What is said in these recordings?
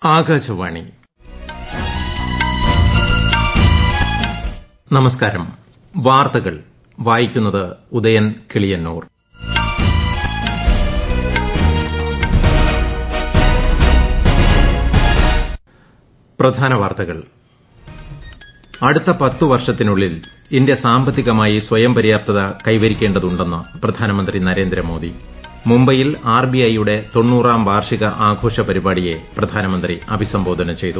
ആകാശവാണി നമസ്കാരം വാർത്തകൾ വായിക്കുന്നത് ഉദയൻ കിളിയന്നൂർ പ്രധാന വാർത്തകൾ അടുത്ത പത്തു വർഷത്തിനുള്ളിൽ ഇന്ത്യ സാമ്പത്തികമായി സ്വയം പര്യാപ്തത കൈവരിക്കേണ്ടതുണ്ടെന്ന് പ്രധാനമന്ത്രി നരേന്ദ്രമോദി മുംബൈയിൽ ആർബിഐയുടെ തൊണ്ണൂറാം വാർഷിക ആഘോഷ പരിപാടിയെ പ്രധാനമന്ത്രി അഭിസംബോധന ചെയ്തു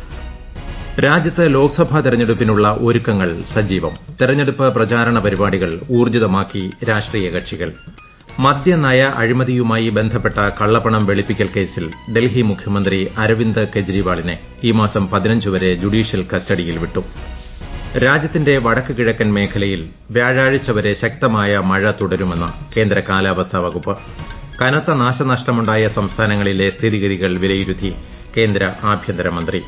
രാജ്യത്ത് ലോക്സഭാ തെരഞ്ഞെടുപ്പിനുള്ള ഒരുക്കങ്ങൾ സജീവം തെരഞ്ഞെടുപ്പ് പ്രചാരണ പരിപാടികൾ ഊർജ്ജിതമാക്കി രാഷ്ട്രീയ കക്ഷികൾ മദ്യനയ അഴിമതിയുമായി ബന്ധപ്പെട്ട കള്ളപ്പണം വെളുപ്പിക്കൽ കേസിൽ ഡൽഹി മുഖ്യമന്ത്രി അരവിന്ദ് കെജ്രിവാളിനെ ഈ മാസം പതിനഞ്ച് വരെ ജുഡീഷ്യൽ കസ്റ്റഡിയിൽ വിട്ടു രാജ്യത്തിന്റെ വടക്ക് കിഴക്കൻ മേഖലയിൽ വ്യാഴാഴ്ച വരെ ശക്തമായ മഴ തുടരുമെന്ന് കേന്ദ്ര കാലാവസ്ഥാ വകുപ്പ് കനത്ത നാശനഷ്ടമുണ്ടായ സംസ്ഥാനങ്ങളിലെ സ്ഥിതിഗതികൾ വിലയിരുത്തി കേന്ദ്ര ആഭ്യന്തരമന്ത്രി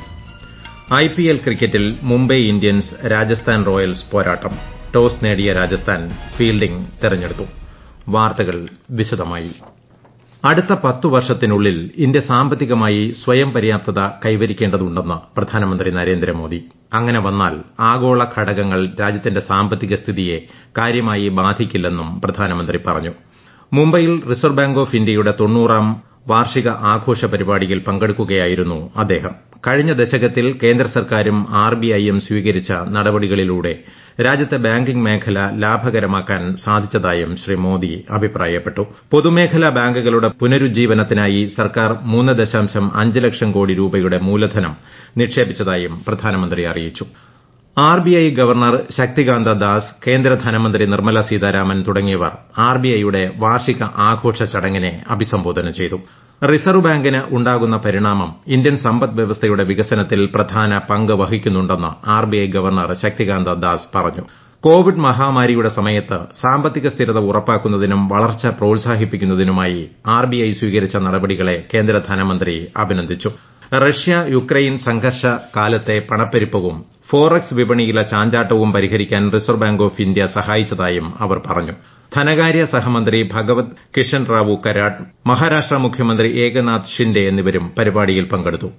ഐപിഎൽ ക്രിക്കറ്റിൽ മുംബൈ ഇന്ത്യൻസ് രാജസ്ഥാൻ റോയൽസ് പോരാട്ടം ടോസ് നേടിയ രാജസ്ഥാൻ ഫീൽഡിംഗ് തെരഞ്ഞെടുത്തു വാർത്തകൾ വിശദമായി അടുത്ത പത്തു വർഷത്തിനുള്ളിൽ ഇന്ത്യ സാമ്പത്തികമായി സ്വയം പര്യാപ്തത കൈവരിക്കേണ്ടതുണ്ടെന്ന് പ്രധാനമന്ത്രി നരേന്ദ്രമോദി അങ്ങനെ വന്നാൽ ആഗോള ഘടകങ്ങൾ രാജ്യത്തിന്റെ സാമ്പത്തിക സ്ഥിതിയെ കാര്യമായി ബാധിക്കില്ലെന്നും പ്രധാനമന്ത്രി പറഞ്ഞു മുംബൈയിൽ റിസർവ് ബാങ്ക് ഓഫ് ഇന്ത്യയുടെ തൊണ്ണൂറാം വാർഷിക ആഘോഷ പരിപാടിയിൽ പങ്കെടുക്കുകയായിരുന്നു അദ്ദേഹം കഴിഞ്ഞ ദശകത്തിൽ കേന്ദ്ര സർക്കാരും ആർബിഐയും സ്വീകരിച്ച നടപടികളിലൂടെ രാജ്യത്തെ ബാങ്കിംഗ് മേഖല ലാഭകരമാക്കാൻ സാധിച്ചതായും ശ്രീ മോദി അഭിപ്രായപ്പെട്ടു പൊതുമേഖലാ ബാങ്കുകളുടെ പുനരുജ്ജീവനത്തിനായി സർക്കാർ മൂന്ന് ദശാംശം അഞ്ച് ലക്ഷം കോടി രൂപയുടെ മൂലധനം നിക്ഷേപിച്ചതായും പ്രധാനമന്ത്രി അറിയിച്ചു ആർബിഐ ഗവർണർ ശക്തികാന്ത ദാസ് കേന്ദ്ര ധനമന്ത്രി നിർമ്മല സീതാരാമൻ തുടങ്ങിയവർ ആർബിഐയുടെ വാർഷിക ആഘോഷ ചടങ്ങിനെ അഭിസംബോധന ചെയ്തു റിസർവ് ബാങ്കിന് ഉണ്ടാകുന്ന പരിണാമം ഇന്ത്യൻ സമ്പദ് വ്യവസ്ഥയുടെ വികസനത്തിൽ പ്രധാന പങ്ക് വഹിക്കുന്നുണ്ടെന്ന് ആർബിഐ ഗവർണർ ശക്തികാന്ത ദാസ് പറഞ്ഞു കോവിഡ് മഹാമാരിയുടെ സമയത്ത് സാമ്പത്തിക സ്ഥിരത ഉറപ്പാക്കുന്നതിനും വളർച്ച പ്രോത്സാഹിപ്പിക്കുന്നതിനുമായി ആർബിഐ സ്വീകരിച്ച നടപടികളെ കേന്ദ്ര ധനമന്ത്രി അഭിനന്ദിച്ചു റഷ്യ യുക്രൈൻ സംഘർഷ കാലത്തെ പണപ്പെരുപ്പവും ഫോറക്സ് വിപണിയിലെ ചാഞ്ചാട്ടവും പരിഹരിക്കാൻ റിസർവ് ബാങ്ക് ഓഫ് ഇന്ത്യ സഹായിച്ചതായും അവർ പറഞ്ഞു ധനകാര്യ സഹമന്ത്രി ഭഗവത് കിഷൻ റാവു കരാട്ട് മഹാരാഷ്ട്ര മുഖ്യമന്ത്രി ഏകനാഥ് ഷിൻഡെ എന്നിവരും പരിപാടിയിൽ പങ്കെടുത്തു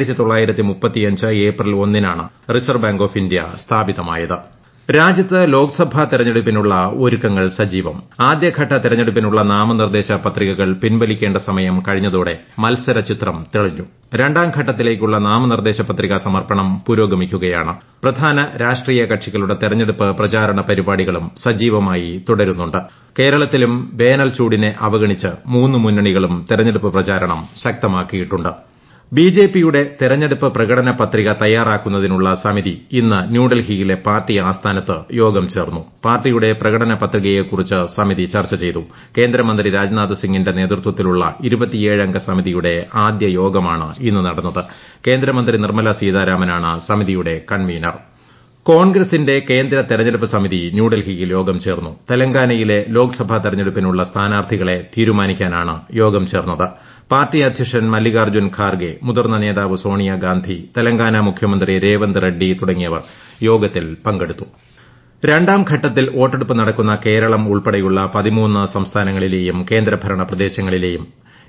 ഏപ്രിൽ ഒന്നിനാണ് റിസർവ് ബാങ്ക് ഓഫ് ഇന്ത്യ സ്ഥാപിതമായത് രാജ്യത്ത് ലോക്സഭാ തെരഞ്ഞെടുപ്പിനുള്ള ഒരുക്കങ്ങൾ സജീവം ആദ്യഘട്ട തെരഞ്ഞെടുപ്പിനുള്ള നാമനിർദ്ദേശ പത്രികകൾ പിൻവലിക്കേണ്ട സമയം കഴിഞ്ഞതോടെ മത്സര ചിത്രം തെളിഞ്ഞു രണ്ടാം ഘട്ടത്തിലേക്കുള്ള നാമനിർദ്ദേശ പത്രികാ സമർപ്പണം പുരോഗമിക്കുകയാണ് പ്രധാന രാഷ്ട്രീയ കക്ഷികളുടെ തെരഞ്ഞെടുപ്പ് പ്രചാരണ പരിപാടികളും സജീവമായി തുടരുന്നുണ്ട് കേരളത്തിലും വേനൽ ചൂടിനെ അവഗണിച്ച് മൂന്ന് മുന്നണികളും തെരഞ്ഞെടുപ്പ് പ്രചാരണം ശക്തമാക്കിയിട്ടുണ്ട് ബിജെപിയുടെ തെരഞ്ഞെടുപ്പ് പ്രകടന പത്രിക തയ്യാറാക്കുന്നതിനുള്ള സമിതി ഇന്ന് ന്യൂഡൽഹിയിലെ പാർട്ടി ആസ്ഥാനത്ത് യോഗം ചേർന്നു പാർട്ടിയുടെ പ്രകടന പത്രികയെക്കുറിച്ച് സമിതി ചർച്ച ചെയ്തു കേന്ദ്രമന്ത്രി രാജ്നാഥ് സിംഗിന്റെ നേതൃത്വത്തിലുള്ള അംഗ സമിതിയുടെ ആദ്യ യോഗമാണ് ഇന്ന് നടന്നത് കേന്ദ്രമന്ത്രി നിർമ്മല സീതാരാമനാണ് സമിതിയുടെ കൺവീനർ കോൺഗ്രസിന്റെ കേന്ദ്ര തെരഞ്ഞെടുപ്പ് സമിതി ന്യൂഡൽഹിയിൽ യോഗം ചേർന്നു തെലങ്കാനയിലെ ലോക്സഭാ തെരഞ്ഞെടുപ്പിനുള്ള സ്ഥാനാർത്ഥികളെ തീരുമാനിക്കാനാണ് യോഗം ചേർന്നത് പാർട്ടി അധ്യക്ഷൻ മല്ലികാർജ്ജുൻ ഖാർഗെ മുതിർന്ന നേതാവ് സോണിയാഗാന്ധി തെലങ്കാന മുഖ്യമന്ത്രി രേവന്ത് റെഡ്ഡി തുടങ്ങിയവർ യോഗത്തിൽ പങ്കെടുത്തു രണ്ടാം ഘട്ടത്തിൽ വോട്ടെടുപ്പ് നടക്കുന്ന കേരളം ഉൾപ്പെടെയുള്ള പതിമൂന്ന് സംസ്ഥാനങ്ങളിലെയും കേന്ദ്രഭരണ പ്രദേശങ്ങളിലെയും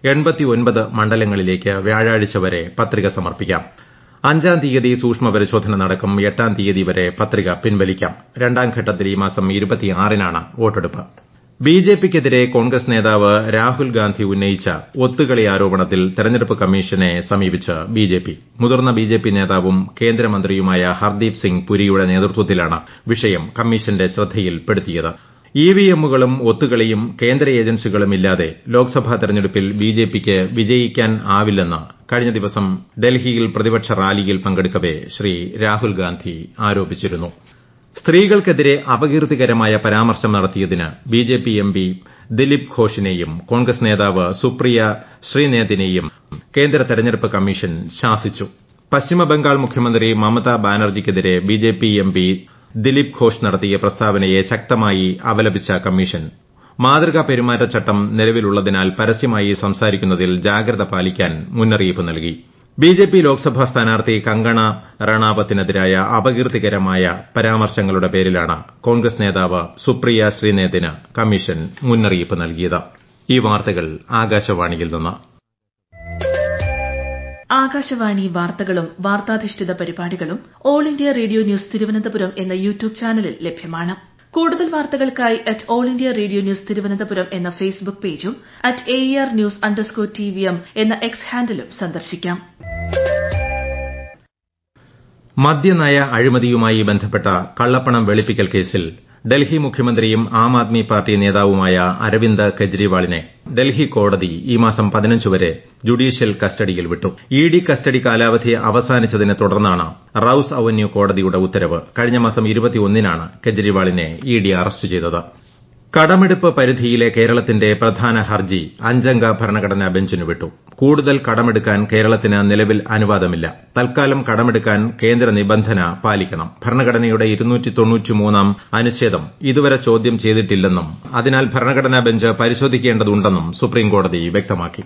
മണ്ഡലങ്ങളിലേക്ക് വ്യാഴാഴ്ച വരെ പത്രിക സമർപ്പിക്കാം അഞ്ചാം തീയതി സൂക്ഷ്മ പരിശോധന നടക്കും എട്ടാം തീയതി വരെ പത്രിക പിൻവലിക്കാം രണ്ടാം ഘട്ടത്തിൽ ഈ മാസം നാണ് വോട്ടെടുപ്പ് ബിജെപിക്കെതിരെ കോൺഗ്രസ് നേതാവ് രാഹുൽ ഗാന്ധി ഉന്നയിച്ച ഒത്തുകളി ആരോപണത്തിൽ തെരഞ്ഞെടുപ്പ് കമ്മീഷനെ സമീപിച്ച് ബിജെപി മുതിർന്ന ബിജെപി നേതാവും കേന്ദ്രമന്ത്രിയുമായ ഹർദീപ് സിംഗ് പുരിയുടെ നേതൃത്വത്തിലാണ് വിഷയം കമ്മീഷന്റെ ശ്രദ്ധയിൽപ്പെടുത്തിയത് ഇവിഎമ്മുകളും ഒത്തുകളിയും കേന്ദ്ര ഏജൻസികളും ഇല്ലാതെ ലോക്സഭാ തെരഞ്ഞെടുപ്പിൽ ബിജെപിക്ക് വിജയിക്കാനാവില്ലെന്ന് കഴിഞ്ഞ ദിവസം ഡൽഹിയിൽ പ്രതിപക്ഷ റാലിയിൽ പങ്കെടുക്കവെ ശ്രീ രാഹുൽ ഗാന്ധി ആരോപിച്ചിരുന്നു സ്ത്രീകൾക്കെതിരെ അപകീർത്തികരമായ പരാമർശം നടത്തിയതിന് ബിജെപി എംപി ദിലീപ് ഘോഷിനെയും കോൺഗ്രസ് നേതാവ് സുപ്രിയ ശ്രീനേതിനെയും കേന്ദ്ര തെരഞ്ഞെടുപ്പ് കമ്മീഷൻ ശാസിച്ചു പശ്ചിമബംഗാൾ മുഖ്യമന്ത്രി മമതാ ബാനർജിക്കെതിരെ ബിജെപി എംപി ദിലീപ് ഘോഷ് നടത്തിയ പ്രസ്താവനയെ ശക്തമായി അപലപിച്ച കമ്മീഷൻ മാതൃകാ പെരുമാറ്റച്ചട്ടം നിലവിലുള്ളതിനാൽ പരസ്യമായി സംസാരിക്കുന്നതിൽ ജാഗ്രത പാലിക്കാൻ മുന്നറിയിപ്പ് നൽകി ബിജെപി ലോക്സഭാ സ്ഥാനാർത്ഥി കങ്കണ റണാവത്തിനെതിരായ അപകീർത്തികരമായ പരാമർശങ്ങളുടെ പേരിലാണ് കോൺഗ്രസ് നേതാവ് സുപ്രിയ ശ്രീനേതിന് കമ്മീഷൻ മുന്നറിയിപ്പ് നൽകിയത് ഈ വാർത്തകൾ ആകാശവാണിയിൽ നിന്ന് ആകാശവാണി വാർത്തകളും വാർത്താധിഷ്ഠിത പരിപാടികളും all India radio news Thiruvananthapuram എന്ന യൂട്യൂബ് ചാനലിൽ ലഭ്യമാണ് കൂടുതൽ വാർത്തകൾക്കായി at all India radio news Thiruvananthapuram എന്ന ഫേസ്ബുക്ക് പേജും at A R news underscore T V M എന്ന എക്സ് ഹാൻഡിലും സന്ദർശിക്കാം മദ്യനയ അഴിമതിയുമായി ബന്ധപ്പെട്ട കള്ളപ്പണം വെളുപ്പിക്കൽ കേസിൽ ഡൽഹി മുഖ്യമന്ത്രിയും ആം ആദ്മി പാർട്ടി നേതാവുമായ അരവിന്ദ് കെജ്രിവാളിനെ ഡൽഹി കോടതി ഈ മാസം പതിനഞ്ച് വരെ ജുഡീഷ്യൽ കസ്റ്റഡിയിൽ വിട്ടു ഇ ഡി കസ്റ്റഡി കാലാവധി അവസാനിച്ചതിനെ തുടർന്നാണ് റൌസ് അവന്യൂ കോടതിയുടെ ഉത്തരവ് കഴിഞ്ഞ മാസം ഇരുപത്തിയൊന്നിനാണ് കെജ്രിവാളിനെ ഇ ഡി അറസ്റ്റ് ചെയ്തത് കടമെടുപ്പ് പരിധിയിലെ കേരളത്തിന്റെ പ്രധാന ഹർജി അഞ്ചംഗ ഭരണഘടനാ ബെഞ്ചിന് വിട്ടു കൂടുതൽ കടമെടുക്കാൻ കേരളത്തിന് നിലവിൽ അനുവാദമില്ല തൽക്കാലം കടമെടുക്കാൻ കേന്ദ്ര നിബന്ധന പാലിക്കണം ഭരണഘടനയുടെ ാം അനുച്ഛേദം ഇതുവരെ ചോദ്യം ചെയ്തിട്ടില്ലെന്നും അതിനാൽ ഭരണഘടനാ ബെഞ്ച് പരിശോധിക്കേണ്ടതുണ്ടെന്നും സുപ്രീംകോടതി വ്യക്തമാക്കി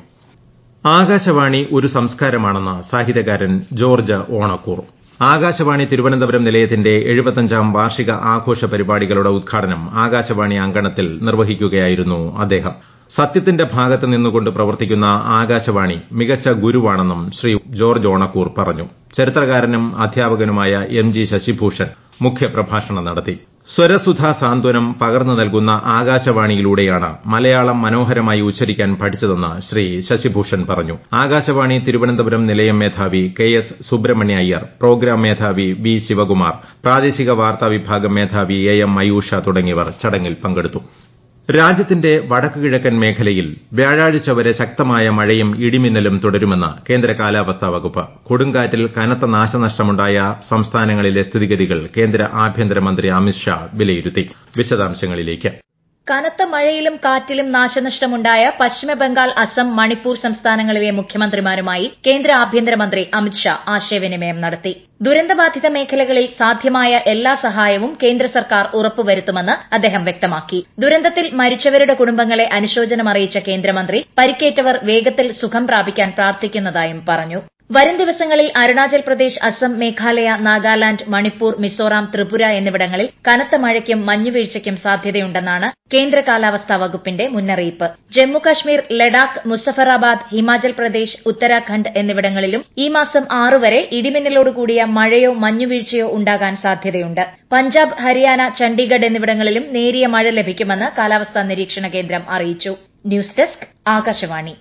ആകാശവാണി ഒരു സംസ്കാരമാണെന്ന് സാഹിത്യകാരൻ ജോർജ് ഓണക്കൂർ ആകാശവാണി തിരുവനന്തപുരം നിലയത്തിന്റെ എഴുപത്തഞ്ചാം വാർഷിക ആഘോഷ പരിപാടികളുടെ ഉദ്ഘാടനം ആകാശവാണി അങ്കണത്തിൽ നിർവഹിക്കുകയായിരുന്നു അദ്ദേഹം സത്യത്തിന്റെ ഭാഗത്ത് നിന്നുകൊണ്ട് പ്രവർത്തിക്കുന്ന ആകാശവാണി മികച്ച ഗുരുവാണെന്നും ശ്രീ ജോർജ് ഓണക്കൂർ പറഞ്ഞു ചരിത്രകാരനും അധ്യാപകനുമായ എം ജി ശശിഭൂഷൺ മുഖ്യപ്രഭാഷണം നടത്തി സ്വരസുധ സാന്ത്വനം പകർന്നു നൽകുന്ന ആകാശവാണിയിലൂടെയാണ് മലയാളം മനോഹരമായി ഉച്ചരിക്കാൻ പഠിച്ചതെന്ന് ശ്രീ ശശിഭൂഷൺ പറഞ്ഞു ആകാശവാണി തിരുവനന്തപുരം നിലയം മേധാവി K S Subramania Iyer program മേധാവി വി ശിവകുമാർ പ്രാദേശിക വാർത്താ വിഭാഗം മേധാവി എ എം മയൂഷ തുടങ്ങിയവർ ചടങ്ങിൽ പങ്കെടുത്തു രാജ്യത്തിന്റെ വടക്കുകിഴക്കൻ മേഖലയിൽ വ്യാഴാഴ്ച വരെ ശക്തമായ മഴയും ഇടിമിന്നലും തുടരുമെന്ന് കേന്ദ്ര കാലാവസ്ഥാ വകുപ്പ് കൊടുങ്കാറ്റിൽ കനത്ത നാശനഷ്ടമുണ്ടായ സംസ്ഥാനങ്ങളിലെ സ്ഥിതിഗതികൾ കേന്ദ്ര ആഭ്യന്തരമന്ത്രി അമിത്ഷാ വിലയിരുത്തി വിശദാംശങ്ങളിലേക്ക് കനത്ത മഴയിലും കാറ്റിലും നാശനഷ്ടമുണ്ടായ പശ്ചിമബംഗാൾ അസം മണിപ്പൂർ സംസ്ഥാനങ്ങളിലെ മുഖ്യമന്ത്രിമാരുമായി കേന്ദ്ര ആഭ്യന്തരമന്ത്രി അമിത്ഷാ ആശയവിനിമയം നടത്തി ദുരന്തബാധിത മേഖലകളിൽ സാധ്യമായ എല്ലാ സഹായവും കേന്ദ്ര സർക്കാർ ഉറപ്പുവരുത്തുമെന്ന് അദ്ദേഹം വ്യക്തമാക്കി ദുരന്തത്തിൽ മരിച്ചവരുടെ കുടുംബങ്ങളെ അനുശോചനം അറിയിച്ച കേന്ദ്രമന്ത്രി പരിക്കേറ്റവർ വേഗത്തിൽ സുഖം പ്രാപിക്കാൻ പ്രാർത്ഥിക്കുന്നതായും പറഞ്ഞു വരും ദിവസങ്ങളിൽ അരുണാചൽ പ്രദേശ് അസം മേഘാലയ നാഗാലാന്റ് മണിപ്പൂർ മിസോറാം ത്രിപുര എന്നിവിടങ്ങളിൽ കനത്ത മഴയ്ക്കും മഞ്ഞുവീഴ്ചയ്ക്കും സാധ്യതയുണ്ടെന്നാണ് കേന്ദ്ര കാലാവസ്ഥാ വകുപ്പിന്റെ മുന്നറിയിപ്പ് ജമ്മുകശ്മീർ ലഡാക്ക് മുസഫറാബാദ് ഹിമാചൽ പ്രദേശ് ഉത്തരാഖണ്ഡ് എന്നിവിടങ്ങളിലും ഈ മാസം ആറ് വരെ ഇടിമിന്നലോടുകൂടിയ മഴയോ മഞ്ഞുവീഴ്ചയോ ഉണ്ടാകാൻ സാധ്യതയുണ്ട് പഞ്ചാബ് ഹരിയാന ചണ്ഡീഗഡ് എന്നിവിടങ്ങളിലും നേരിയ മഴ ലഭിക്കുമെന്ന് കാലാവസ്ഥാ നിരീക്ഷണ കേന്ദ്രം അറിയിച്ചു ന്യൂസ് ഡെസ്ക് ആകാശവാണി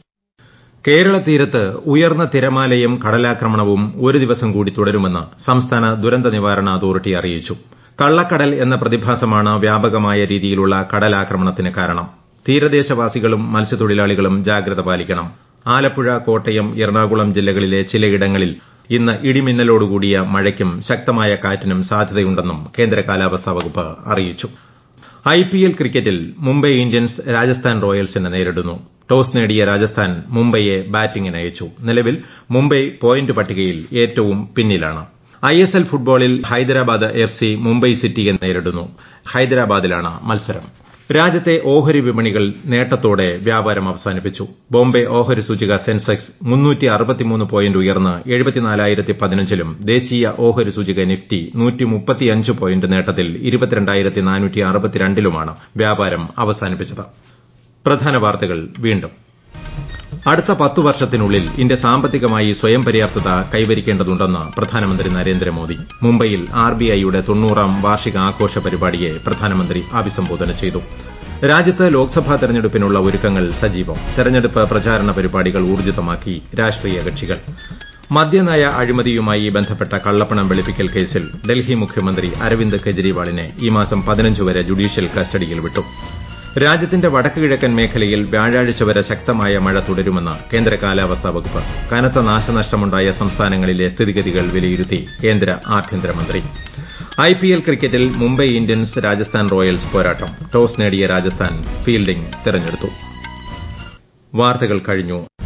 കേരള തീരത്ത് ഉയർന്ന തിരമാലയും കടലാക്രമണവും ഒരു ദിവസം കൂടി തുടരുമെന്ന് സംസ്ഥാന ദുരന്ത നിവാരണ അതോറിറ്റി അറിയിച്ചു കള്ളക്കടൽ എന്ന പ്രതിഭാസമാണ് വ്യാപകമായ രീതിയിലുള്ള കടലാക്രമണത്തിന് കാരണം തീരദേശവാസികളും മത്സ്യത്തൊഴിലാളികളും ജാഗ്രത പാലിക്കണം ആലപ്പുഴ കോട്ടയം എറണാകുളം ജില്ലകളിലെ ചിലയിടങ്ങളിൽ ഇന്ന് ഇടിമിന്നലോടുകൂടിയ മഴയ്ക്കും ശക്തമായ കാറ്റിനും സാധ്യതയുണ്ടെന്നും കേന്ദ്ര കാലാവസ്ഥാ വകുപ്പ് അറിയിച്ചു ഐപിഎൽ ക്രിക്കറ്റിൽ മുംബൈ ഇന്ത്യൻസ് രാജസ്ഥാൻ റോയൽസിനെ നേരിടുന്നു ടോസ് നേടിയ രാജസ്ഥാൻ മുംബൈയെ ബാറ്റിംഗിനയച്ചു നിലവിൽ മുംബൈ പോയിന്റ് പട്ടികയിൽ ഏറ്റവും പിന്നിലാണ് ഐഎസ്എൽ ഫുട്ബോളിൽ ഹൈദരാബാദ് എഫ് സി മുംബൈ സിറ്റിയെ നേരിടുന്നു ഹൈദരാബാദിലാണ് മത്സരം രാജ്യത്തെ ഓഹരി വിപണികൾ നേട്ടത്തോടെ വ്യാപാരം അവസാനിപ്പിച്ചു ബോംബെ ഓഹരി സൂചിക സെൻസെക്സ് പോയിന്റ് ഉയർന്ന് ലും ദേശീയ ഓഹരി സൂചിക നിഫ്റ്റി പോയിന്റ് നേട്ടത്തിൽ ലുമാണ് വ്യാപാരം അവസാനിപ്പിച്ചത് പ്രധാന വാർത്തകൾ വീണ്ടും അടുത്ത പത്തു വർഷത്തിനുള്ളിൽ ഇന്ത്യ സാമ്പത്തികമായി സ്വയം പര്യാപ്തത കൈവരിക്കേണ്ടതുണ്ടെന്ന് പ്രധാനമന്ത്രി നരേന്ദ്രമോദി മുംബൈയിൽ ആർബിഐയുടെ തൊണ്ണൂറാം വാർഷികാഘോഷ പരിപാടിയെ പ്രധാനമന്ത്രി അഭിസംബോധന ചെയ്തു രാജ്യത്ത് ലോക്സഭാ തെരഞ്ഞെടുപ്പിനുള്ള ഒരുക്കങ്ങൾ സജീവം തെരഞ്ഞെടുപ്പ് പ്രചാരണ പരിപാടികൾ ഊർജിതമാക്കി രാഷ്ട്രീയ കക്ഷികൾ മദ്യനയ അഴിമതിയുമായി ബന്ധപ്പെട്ട കള്ളപ്പണം വെളുപ്പിക്കൽ കേസിൽ ഡൽഹി മുഖ്യമന്ത്രി അരവിന്ദ് കെജ്രിവാളിനെ ഈ മാസം പതിനഞ്ച് വരെ ജുഡീഷ്യൽ കസ്റ്റഡിയിൽ വിട്ടു രാജ്യത്തിന്റെ വടക്ക് കിഴക്കൻ മേഖലയിൽ വ്യാഴാഴ്ച വരെ ശക്തമായ മഴ തുടരുമെന്ന് കേന്ദ്ര കാലാവസ്ഥാ വകുപ്പ് കനത്ത നാശനഷ്ടമുണ്ടായ സംസ്ഥാനങ്ങളിലെ സ്ഥിതിഗതികൾ വിലയിരുത്തി കേന്ദ്ര ആഭ്യന്തരമന്ത്രി ഐപിഎൽ ക്രിക്കറ്റിൽ മുംബൈ ഇന്ത്യൻസ് രാജസ്ഥാൻ റോയൽസ് പോരാട്ടം ടോസ് നേടിയ രാജസ്ഥാൻ ഫീൽഡിംഗ് തെരഞ്ഞെടുത്തു വാർത്തകൾ കഴിഞ്ഞു